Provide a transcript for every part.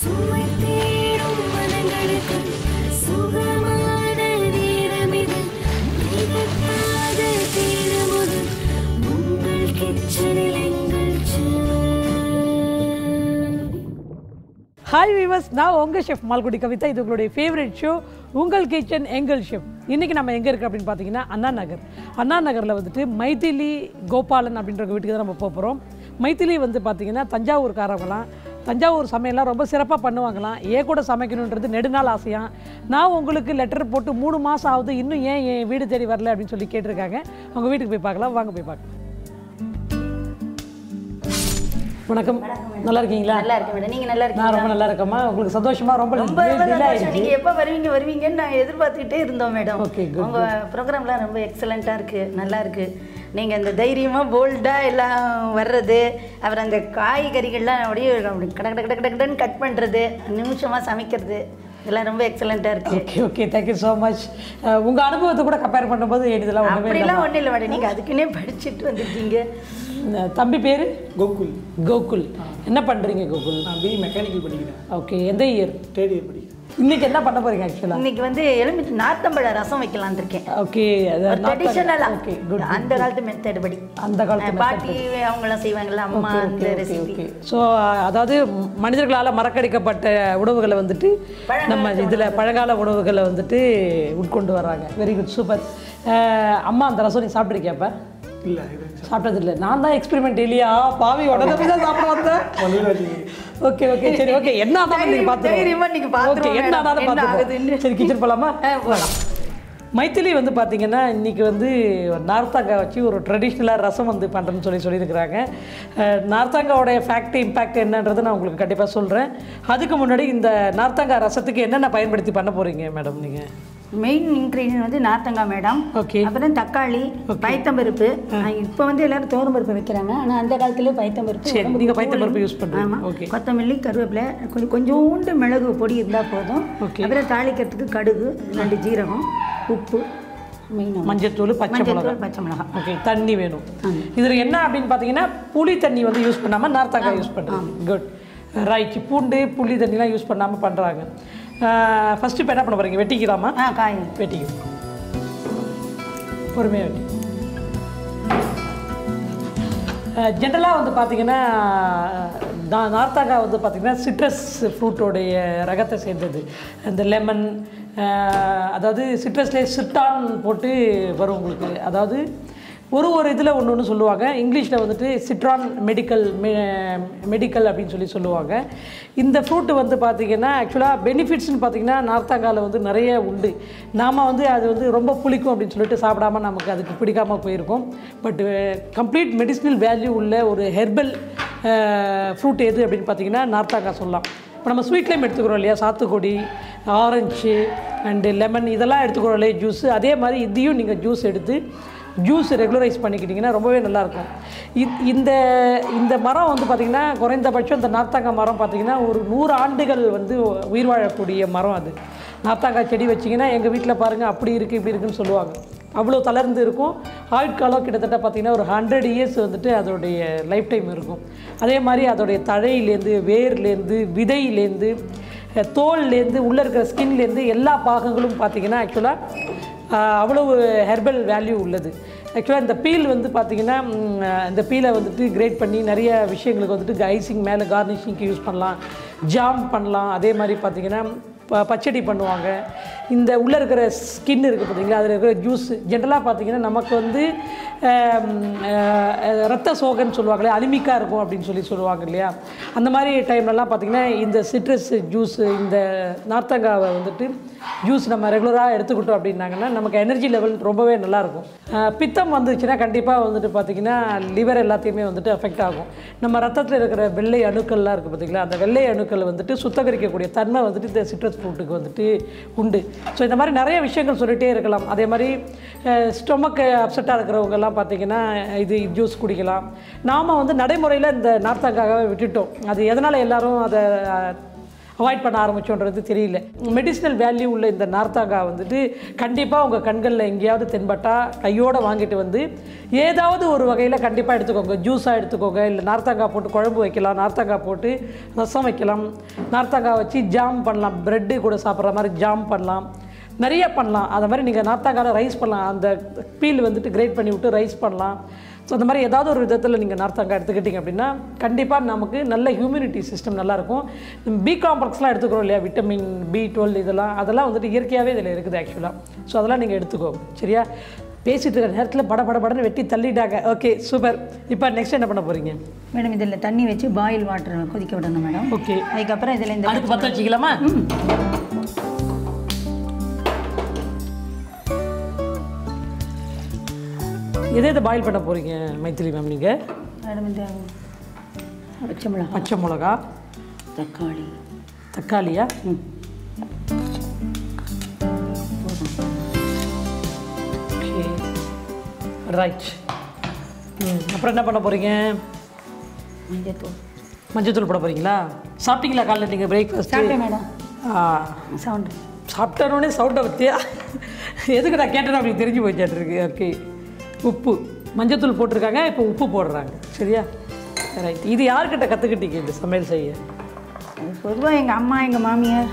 சுவை தேடும் மனங்களுக்கு சுகமான நேரமிது திகட்டாத தீரமுது உங்கள் கிச்சனில் எங்கள் ஹாய் வீவர்ஸ் நான் உங்கள் ஷெஃப் மால்குடி கவிதா இது உங்களுடைய ஃபேவரட் ஷோ உங்கள் கிச்சன் எங்கள் ஷெஃப் இன்றைக்கி நம்ம எங்கே இருக்குது அப்படின்னு பார்த்தீங்கன்னா அண்ணா நகர் அண்ணா நகரில் வந்துட்டு மைதிலி கோபாலன் அப்படின்ற வீட்டுக்கு தான் நம்ம போக போகிறோம் மைதிலி வந்து பார்த்தீங்கன்னா தஞ்சாவூர்காரவங்களாம் தஞ்சாவூர் சமையல்லாம் ரொம்ப சிறப்பாக பண்ணுவாங்களாம் ஏன் கூட சமைக்கணுன்றது நெடுநாள் ஆசையாக நான் உங்களுக்கு லெட்டர் போட்டு மூணு மாதம் ஆகுது இன்னும் ஏன் என் வீடு தேடி வரல அப்படின்னு சொல்லி கேட்டிருக்காங்க அவங்க வீட்டுக்கு போய் பார்க்கலாம் வாங்க போய் பார்க்கலாம் வணக்கம் நல்லா இருக்கீங்களா நல்லா இருக்கேன் மேடம் நீங்க நல்லா நான் இருக்கீங்களா ரொம்ப நல்லா இருக்கேம்மா உங்களுக்கு சந்தோஷமா ரொம்ப ரொம்ப ரொம்ப delay சந்தோஷம் ஆயிடுச்சு. நீங்க எப்ப வருவீங்க வருவீங்கன்னு நான் எதிர்பார்த்துக்கிட்டே இருந்தோம் மேடம் Okay, good, உங்க ப்ரோக்ராம்லாம் ரொம்ப எக்ஸலண்டா இருக்கு நல்லா இருக்கு நீங்க இந்த தைரியமா போல்டா எல்லாம் வர்றது அப்புறம் அந்த காய்கறிகள்லாம் அப்படியே அப்படி கட கட கட கட கடன்னு கட் பண்றது நிமிஷமா சமைக்கிறது இதெல்லாம் ரொம்ப எக்ஸலண்டா இருக்கு okay okay thank you so much உங்க அனுபவத்தை கூட கம்பேர் பண்ணும்போது இதெல்லாம் ஒன்றுமே இல்லை அப்படிலாம் ஒண்ணும் இல்லை மேடம் நீங்க அதுக்குன்னே படிச்சுட்டு வந்திருக்கீங்க அஹ் தம்பி பேர் கோகுல் கோகுல் என்ன பண்றீங்க கோகுல் நான் பிஇ மெக்கானிக்கல் படிக்கிறேன் ஓகே எந்த இயர் தேர்ட் இயர் படிக்கிறேன் இன்னைக்கு என்ன பண்ண போறீங்க ஆக்சுவலாக இன்னைக்கு வந்து எலுமிச்சை நாத்தம்பழ ரசம் வைக்கலாம்னு இருக்கேன் ஓகே ட்ரெடிஷனலா ஓகே குட் அந்த காலத்து மெத்தட் படி அந்த காலத்து அஹ் பாட்டி அவங்களாம் செய்வாங்கல்ல அம்மா அந்த ரெசிபி ஓகே ஸோ அதாவது மனிதர்களால் மறக்கடிக்கப்பட்ட உணவுகளை வந்துட்டு நம்ம இதில் பழங்கால உணவுகளை வந்துட்டு உட்கொண்டு வர்றாங்க வெரி குட் சூப்பர் அம்மா அந்த ரசம் நீ சாப்பிட்ருக்கியாப்பா இல்லை இது சாப்பிட்டது இல்லை நான் தான் எக்ஸ்பெரிமெண்ட் இல்லையா பாவி உடனே போய் தான் சாப்பிட வந்தேன் வலுராஜி ஓகே ஓகே சரி ஓகே என்ன ஆனாலும் நீங்க தைரியமா நீங்க பார்த்துருவோம் ஓகே பார்த்துருவோம் என்ன மேடம். ஆனாலும் என்ன பார்த்துருவோம் ஆகுதுன்னு. சரி கிச்சன் போலாமா ஆ, போலாம். மைத்திலி வந்து பார்த்தீங்கன்னா இன்றைக்கி வந்து நார்த்தாங்காய் வச்சு ஒரு ட்ரெடிஷ்னலாக ரசம் வந்து பண்ணுறேன்னு சொல்லி சொல்லியிருக்கிறாங்க அஹ், நார்த்தாங்காவோடைய ஃபேக்ட் இம்பேக்ட் என்னன்றது நான் உங்களுக்கு கண்டிப்பாக சொல்கிறேன் அதுக்கு முன்னாடி இந்த நார்த்தாங்காய் ரசத்துக்கு என்னென்ன பயன்படுத்தி பண்ண போகிறீங்க மேடம் நீங்கள் மெயின் இன்க்ரீடியன்ட் வந்து நார்த்தங்காய் மேடம் ஓகே அப்புறம் தக்காளி பயத்தம்பருப்பு இப்போ வந்து எல்லாரும் தோரம் பருப்பு வைக்கிறாங்க ஆனால் அந்த காலத்துல பயத்தம்பருப்பு சரி, உடம்புக்கு நீங்க பயத்தம்பருப்பு கூலிங். use பண்றீங்க. ஆமா Okay. கொத்தமல்லி கருவேப்பிலை கொஞ்சம் கொஞ்சோண்டு மிளகு பொடி இருந்தால் போதும் Okay. அப்புறம் தாளிக்கிறதுக்கு கடுகு ரெண்டு ஜீரகம் உப்பு மெயின் மஞ்சத்தூள் பச்சை மிளகாய் மஞ்சள் பச்சை மிளகாய் ஓகே தண்ணி வேணும் இதில் என்ன அப்படின்னு பார்த்தீங்கன்னா புளி தண்ணி வந்து யூஸ் பண்ணாமல் நார்த்தாங்காய் யூஸ் பண்ணுறாங்க குட் ரைட் பூண்டு புளி தண்ணிலாம் யூஸ் பண்ணாமல் பண்ணுறாங்க ஃபஸ்ட்டு இப்போ என்ன பண்ண போகிறீங்க வெட்டிக்கலாமா ஆ காய் வெட்டிக்கும் பொறுமையாக வெட்டி ஜென்ரலாக வந்து பார்த்தீங்கன்னா நா- நார்த்தாங்காய் வந்து பார்த்தீங்கன்னா சிட்ரஸ் ஃப்ரூட்டோடைய ரகத்தை சேர்ந்தது இந்த லெமன் அதாவது சிட்ரஸ்லேயே சிட்டான் போட்டு வரும் உங்களுக்கு அதாவது ஒரு ஒரு இதில் ஒன்று ஒன்று சொல்லுவாங்க இங்கிலீஷில் வந்துட்டு சிட்ரான் மெடிக்கல் மெடிக்கல் அப்படின்னு சொல்லி சொல்லுவாங்க இந்த ஃப்ரூட்டு வந்து பார்த்திங்கன்னா ஆக்சுவலாக பெனிஃபிட்ஸ்னு பார்த்தீங்கன்னா நார்த்தாங்காவில் வந்து நிறைய உண்டு நாம் வந்து அது வந்து ரொம்ப புளிக்கும் அப்படின்னு சொல்லிட்டு சாப்பிடாம நமக்கு அதுக்கு பிடிக்காம போயிருக்கோம் பட் கம்ப்ளீட் மெடிசினல் வேல்யூ உள்ள ஒரு ஹெர்பல் ஃப்ரூட் எது அப்படின்னு பார்த்தீங்கன்னா நார்த்தாங்காய் சொல்லலாம் இப்போ நம்ம ஸ்வீட் லைம் எடுத்துக்கிறோம் இல்லையா சாத்துக்குடி ஆரஞ்சு அண்டு லெமன் இதெல்லாம் எடுத்துக்கிறோம் இல்லையா ஜூஸ் அதே மாதிரி இதையும் நீங்கள் ஜூஸ் எடுத்து ஜூஸ் ரெகுலரைஸ் பண்ணிக்கிட்டிங்கன்னா ரொம்பவே நல்லாயிருக்கும் இ- இந்த இந்த மரம் வந்து பார்த்திங்கன்னா குறைந்தபட்சம் இந்த நார்த்தாங்காய் மரம் பார்த்திங்கன்னா ஒரு நூறு ஆண்டுகள் வந்து உயிர் வாழக்கூடிய மரம் அது நார்த்தாங்காய் செடி வச்சிங்கன்னா எங்கள் வீட்டில் பாருங்கள் அப்படி இருக்குது இப்படி இருக்குன்னு சொல்லுவாங்க அவ்வளோ தளர்ந்து இருக்கும் ஆயுட்காலம் கிட்டத்தட்ட பார்த்திங்கன்னா ஒரு ஹண்ட்ரட் இயர்ஸ் வந்துட்டு அதோடைய லைஃப் டைம் இருக்கும் அதே மாதிரி அதோடைய தழையிலேருந்து வேர்லேருந்து விதையிலேருந்து அஹ், தோல்லேருந்து உள்ளே இருக்கிற ஸ்கின்லேருந்து எல்லா பாகங்களும் பார்த்திங்கன்னா ஆக்சுவலாக அவ்வளவு ஹெர்பல் வேல்யூ உள்ளது ஆக்சுவலாக இந்த பீல் வந்து பார்த்திங்கன்னா ம், இந்த பீலை வந்துட்டு கிரேட் பண்ணி நிறைய விஷயங்களுக்கு வந்துட்டு ஐசிங் மேலே கார்னிஷிங்க்கு யூஸ் பண்ணலாம் ஜாம் பண்ணலாம் அதே மாதிரி பார்த்திங்கன்னா ப பச்சடி பண்ணுவாங்க இந்த உள்ளே இருக்கிற ஸ்கின் இருக்குது பார்த்தீங்களா அதில் இருக்கிற ஜூஸ் ஜென்ரலாக பார்த்தீங்கன்னா நமக்கு வந்து ஆம், அஹ், ரத்த சோகைன்னு சொல்லுவாங்களே அனிமிக்கா இருக்கும் அப்படின்னு சொல்லி சொல்லுவாங்க இல்லையா அந்த மாதிரி டைம்லலாம் பார்த்தீங்கன்னா இந்த சிட்ரஸ் ஜூஸ் இந்த நார்த்தங்காவை வந்துட்டு ஜூஸ் நம்ம ரெகுலராக எடுத்துக்கிட்டோம் அப்படின்னாங்கன்னா நமக்கு எனர்ஜி லெவல் ரொம்பவே நல்லாயிருக்கும் பித்தம் வந்துச்சுன்னா கண்டிப்பாக வந்துட்டு பார்த்திங்கன்னா லிவர் எல்லாத்தையுமே வந்துட்டு அஃபெக்ட் ஆகும் நம்ம ரத்தத்தில் இருக்கிற வெள்ளை அணுக்கள்லாம் இருக்குது பார்த்தீங்களா அந்த வெள்ளை அணுக்கள் வந்துட்டு சுத்தகரிக்கக்கூடிய தன்மை வந்துட்டு இந்த சிட்ரஸ் ஃப்ரூட்டுக்கு வந்துட்டு உண்டு ஸோ இந்த மாதிரி நிறைய விஷயங்கள் சொல்லிகிட்டே இருக்கலாம் அதே மாதிரி ஸ்டொமக்கு அப்செட்டாக இருக்கிறவங்கெல்லாம் பார்த்தீங்கன்னா இது ஜூஸ் குடிக்கலாம் நாம் வந்து நடைமுறையில் இந்த நார்த்தங்காவை விட்டுட்டோம் அது எதனால் எல்லாரும் அதை அவாய்ட் பண்ண ஆரம்பிச்சோன்றது தெரியல மெடிசினல் வேல்யூ உள்ள இந்த நார்த்தாங்காய் வந்துட்டு கண்டிப்பாக உங்கள் கண்களில் எங்கேயாவது தென்பட்டா கையோடு வாங்கிட்டு வந்து ஏதாவது ஒரு வகையில் கண்டிப்பாக எடுத்துக்கோங்க ஜூஸாக எடுத்துக்கோங்க இல்லை நார்த்தாங்காய் போட்டு குழம்பு வைக்கலாம் நார்த்தாங்காய் போட்டு ரசம் வைக்கலாம் நார்த்தாங்காய் வச்சு ஜாம் பண்ணலாம் ப்ரெட்டு கூட சாப்பிட்ற மாதிரி ஜாம் பண்ணலாம் நிறைய பண்ணலாம் அந்த மாதிரி நீங்கள் நார்த்தாங்கால ரைஸ் பண்ணலாம் அந்த பீல் வந்துட்டு கிரேட் பண்ணி விட்டு ரைஸ் பண்ணலாம் ஸோ அந்த மாதிரி ஏதாவது ஒரு விதத்தில் நீங்கள் நார்த்தாங்காய் எடுத்துக்கிட்டிங்க அப்படின்னா கண்டிப்பாக நமக்கு நல்ல ஹியூமினிட்டி சிஸ்டம் நல்லாயிருக்கும் பி காம்ப்ளெக்ஸ்லாம் எடுத்துக்கிறோம் இல்லையா விட்டமின் பி டுவெல் இதெல்லாம் அதெல்லாம் வந்துட்டு இயற்கையாகவே இதில் இருக்குது ஆக்சுவலாக ஸோ அதெல்லாம் நீங்கள் எடுத்துக்கோங்க சரியா பேசிட்டு இருக்கிற நேரத்தில் பட பட படன்னு வெட்டி தள்ளிட்டாங்க ஓகே சூப்பர் இப்போ நெக்ஸ்ட் என்ன பண்ண போகிறீங்க மேடம் இதில் தண்ணி வச்சு பாயில் வாட்டர் கொதிக்க விடணும் மேடம் ஓகே அதுக்கப்புறம் இதில் இந்த அடுப்பு பற்ற வச்சுக்கலாமா எதை எதை பாயில் பண்ண போகிறீங்க மைத்திலி மேம் நீங்கள் மேடம் இந்த பச்சை மிளகா பச்சை மிளகா தக்காளி தக்காளியா ம் ஓகே ரைட் ம் அப்புறம் என்ன பண்ண போகிறீங்க மஞ்சத்தூள் மஞ்சத்தூள் போட போகிறீங்களா சாப்பிட்டீங்களா காலையில் நீங்கள் பிரேக்ஃபாஸ்ட் சாப்பிட்டேன் மேடம் ஆ சவுண்டு சாப்பிட்டோன்னே சவுண்டை பற்றியா எதுக்கு நான் கேட்டேன்னு அவங்களுக்கு தெரிஞ்சு போச்சாட்டிருக்கு ஓகே உப்பு மஞ்சத்தூள் போட்டிருக்காங்க இப்போ உப்பு போடுறாங்க சரியா ரைட் இது யார்கிட்ட கற்றுக்கிட்டீங்க இந்த சமையல் செய்ய பொதுவாக எங்கள் அம்மா எங்கள் மாமியார்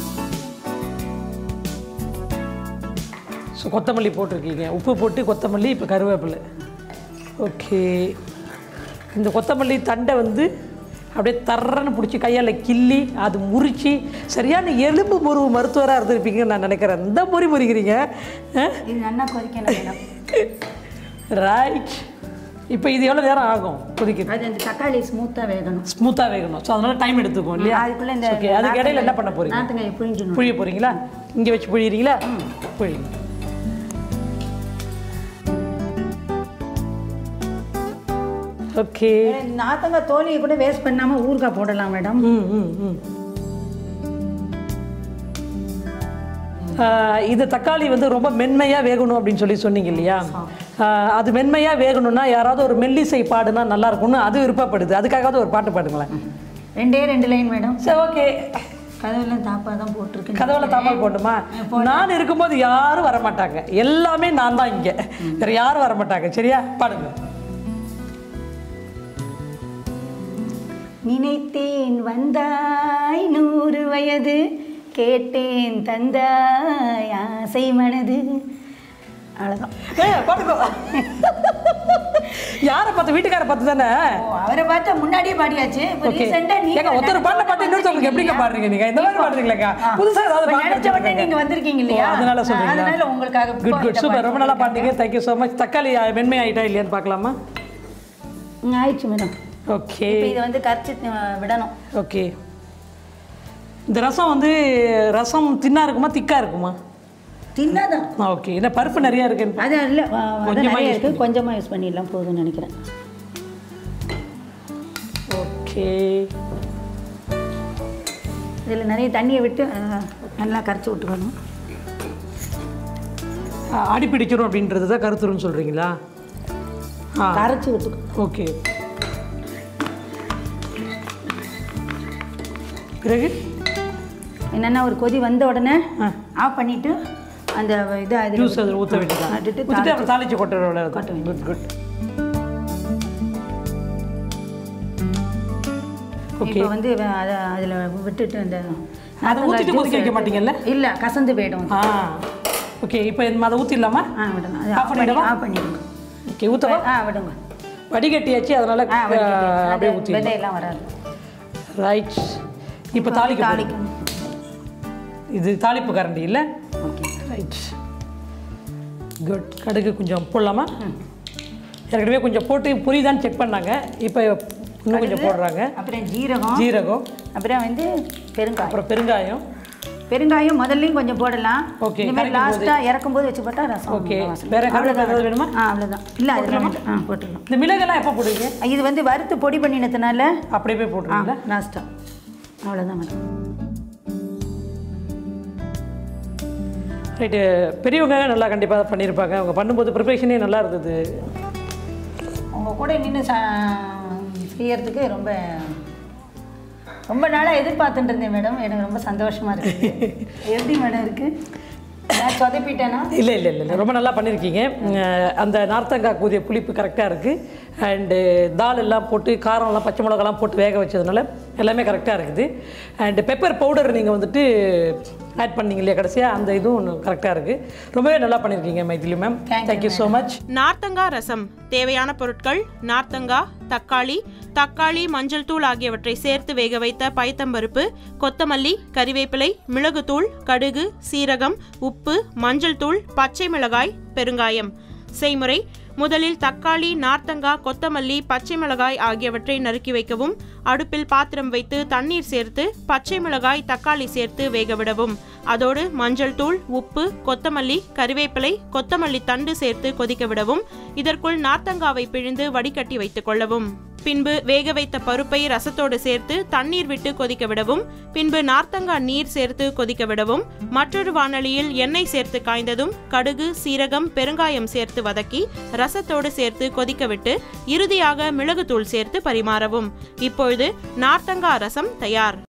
ஸோ கொத்தமல்லி போட்டிருக்கீங்க உப்பு போட்டு கொத்தமல்லி இப்போ கருவேப்பிலை ஓகே இந்த கொத்தமல்லி தண்டை வந்து அப்படியே தர்றன்னு பிடிச்சி கையால் கிள்ளி அது முறிச்சு சரியான எலும்பு முறிவு மருத்துவராக இருந்திருப்பீங்கன்னு நான் நினைக்கிறேன் இந்த முறி முறிக்கிறீங்க இது நல்லா கொதிக்கணும் மேடம் ரைட் இப்போ இது எவ்வளோ நேரம் ஆகும் கொதிக்குது அது அந்த தக்காளி ஸ்மூத்தாக வேகணும் ஸ்மூத்தாக வேகணும் ஸோ அதனால டைம் எடுத்துக்கும் இல்லையா அதுக்குள்ளே இந்த ஓகே அதுக்கு இடையில என்ன பண்ண போறீங்க நாற்றுங்காய் புழிஞ்சணும் புழிய போறீங்களா இங்கே வச்சு புழியிறீங்களா புழியுங்க ஓகே நாத்தங்காய் தோலியை கூட வேஸ்ட் பண்ணாமல் ஊறுகாய் போடலாம் மேடம் ம் ம் ம் ஆஹ் இது தக்காளி வந்து ரொம்ப மென்மையாக வேகணும் அப்படின்னு சொல்லி சொன்னீங்க இல்லையா ஆஹ் அது மென்மையாக வேகணும்னா யாராவது ஒரு மெல்லிசை பாடுனா நல்லா இருக்கும்னு அது விருப்பப்படுது அதுக்காகவாவது ஒரு பாட்டு பாடுங்களேன் ரெண்டே ரெண்டு லைன் மேடம் சரி ஓகே கதவுலாம் தாப்பாக தான் போட்டிருக்கு கதவுல தாப்பால் போட்டுமா நான் இருக்கும்போது யாரும் வர மாட்டாங்க எல்லாமே நான் தான் இங்கே வேற யாரும் வர மாட்டாங்க சரியா பாடுங்க நினைத்தேன் வந்தாய் நூறு வயது கேட்டேன் தந்தாய் ஆசை மனது அவ்வளோதான் ஏ பாடுங்க யாரை பார்த்து வீட்டுக்கார பார்த்து தானே ஓ அவரை பார்த்தா முன்னாடியே பாடியாச்சு இப்போ ஓகே ரீசெண்டாக நீங்க ஏங்க ஒருத்தர் பாட்டை பார்த்து இன்னொருத்தவங்களுக்கு எப்படிங்க பாடுறீங்க நீங்க இந்த மாதிரி பாடுறீங்களா புதுசா ஏதாவது இப்ப பாட்டு நினைச்ச உடனே வச்சிருக்கீங்க. நீங்க வந்திருக்கீங்க இல்லையா? ஓ, அதனால சொல்றீங்களா அதனால உங்களுக்காக குட் குட் இந்த சூப்பர் பாட்டு ரொம்ப நல்லா பாடுங்க தேங்க்யூ ஸோ மச் தக்காளி மென்மை ஆயிட்டா இல்லையான்னு பார்க்கலாமா ம், ஆயிடுச்சு மேடம் ஓகே இப்போ இதை வந்து கரைச்சி அஹ், விடணும் ஓகே இந்த ரசம் வந்து ரசம் தின்னா இருக்குமா திக்கா இருக்குமா தின்னாதான் ஆ ஓகே என்ன பருப்பு நிறைய இருக்குன்னு அது இல்லை அது கொஞ்சமா நிறைய use இருக்குது கொஞ்சமாக யூஸ் பண்ணிடலாம் போதும்னு நினைக்கிறேன் ஓகே இதில் நிறைய தண்ணியை விட்டு அஹ், நல்லா கரைச்சி விட்டுக்கணும் அடி பிடிக்கணும் அப்படின்றது தான் கருத்துருன்னு சொல்கிறீங்களா ஆ கரைச்சி விட்டுக்கணும் ஓகே பிறகு என்னென்னா ஒரு கொதி வந்த உடனே ஆ. ஆஃப் பண்ணிவிட்டு அந்த இது அது ஜூஸ் அதில் ஊற்ற வேண்டியதான் விட்டுட்டு ஊற்றிட்டு அப்புறம் தாளிச்சு கொட்டுற கொட்ட குட் குட் ஓகே இப்போ வந்து வ- அதை அதில் விட்டுட்டு அந்த அதை ஊற்றிட்டு கொதிக்க வைக்க மாட்டீங்கல்ல இல்லை கசந்து போயிடும் ஆ ஓகே இப்போ அதை ஊற்றிடலாமா ஆ விடுங்க அது Off ஆஃப் பண்ணி பண்ணிடவா? ஆஃப் பண்ணிடுங்க ஓகே ஊற்றவா ஆ விடுங்க வடிகட்டியாச்சு அதனால் ஆ வடிகட்டி. அப்படியே அது ஊற்றி விதையெல்லாம் வராது ரைட் இப்போ தாளிக்க போறோம். தாளிக்கணும் இது தாளிப்பு கரண்டி இல்லை ஓகே ரைட் குட் கடுகு கொஞ்சம் போடலாமா ஏற்கனவே கொஞ்சம் போட்டு புரியுதான்னு செக் பண்ணாங்க இப்போ இன்னும் கொஞ்சம் போடுறாங்க அப்புறம் ஜீரகம் ஜீரகம் அப்புறம் வந்து பெருங்காயம் அப்புறம் பெருங்காயம் பெருங்காயம் முதல்லையும் கொஞ்சம் போடலாம் Okay, இந்த மாதிரி கரைக்கும் போது. லாஸ்ட்டாக இறக்கும் போது வச்சு பார்த்தா ரசம் Okay. நல்லா வாசனை. வேற கருவேப்பிலை அவ்வளவுதான். ஏதாவது வேணுமா? ஆ அவ்வளோதான் இல்லை அதெல்லாம் வேண்டாம். ஆ போட்டுடலாம் இந்த மிளகெல்லாம் எப்போ போடுவீங்க இது வந்து வறுத்து பொடி பண்ணினதுனால அப்படியே போய் ஆ போட்டுருங்களா லாஸ்ட்டாக அவ்வளோதான் மேடம் ரைட்டு பெரியவங்க நல்லா கண்டிப்பாக பண்ணியிருப்பாங்க அவங்க பண்ணும்போது ப்ரிப்பரேஷனே நல்லா இருந்தது உங்கள் கூட நின்று சா செய்யறதுக்கு ரொம்ப ரொம்ப நாளாக எதிர்பார்த்துட்டு இருந்தேன் மேடம் எனக்கு ரொம்ப சந்தோஷமா இருக்கு எப்படி மேடம் இருக்கு நான் சொதப்பிட்டேனா இல்லை இல்லை இல்லை இல்லை ரொம்ப நல்லா பண்ணியிருக்கீங்க அஹ் அந்த நார்த்தங்காய் கூதிய புளிப்பு கரெக்டாக இருக்குது அண்டு தால் எல்லாம் போட்டு காரம்லாம் பச்சை மிளகாலாம் போட்டு வேக வச்சதுனால எல்லாமே கரெக்டாக இருக்குது அண்டு பெப்பர் பவுடர் நீங்கள் வந்துட்டு ஆட் பண்ணீங்க இல்லையா கடைசியாக அந்த இதுவும் கரெக்டாக இருக்குது ரொம்பவே நல்லா பண்ணியிருக்கீங்க Mythili ma'am Thank you, thank you so much நார்த்தங்கா ரசம் தேவையான பொருட்கள் நார்த்தங்கா தக்காளி தக்காளி மஞ்சள் தூள் ஆகியவற்றை சேர்த்து வேக வைத்த பயத்தம்பருப்பு கொத்தமல்லி கறிவேப்பிலை மிளகுத்தூள் கடுகு சீரகம் உப்பு மஞ்சள் தூள் பச்சை மிளகாய் பெருங்காயம் செய்முறை முதலில் தக்காளி நார்த்தங்கா கொத்தமல்லி பச்சை மிளகாய் ஆகியவற்றை நறுக்கி வைக்கவும் அடுப்பில் பாத்திரம் வைத்து தண்ணீர் சேர்த்து பச்சை மிளகாய் தக்காளி சேர்த்து வேகவிடவும் அதோடு மஞ்சள் தூள் உப்பு கொத்தமல்லி கறிவேப்பிலை கொத்தமல்லி தண்டு சேர்த்து கொதிக்க விடவும் இதற்குள் நார்த்தங்காவை பிழிந்து வடிகட்டி வைத்துக் கொள்ளவும் பின்பு வேக வைத்த பருப்பை ரசத்தோடு சேர்த்து தண்ணீர் விட்டு கொதிக்க விடவும் பின்பு நார்த்தங்கா நீர் சேர்த்து கொதிக்க விடவும் மற்றொரு வாணலியில் எண்ணெய் சேர்த்து காய்ந்ததும் கடுகு சீரகம் பெருங்காயம் சேர்த்து வதக்கி ரசத்தோடு சேர்த்து கொதிக்க விட்டு இறுதியாக மிளகுத்தூள் சேர்த்து பரிமாறவும் இப்பொழுது நார்த்தங்கா ரசம் தயார்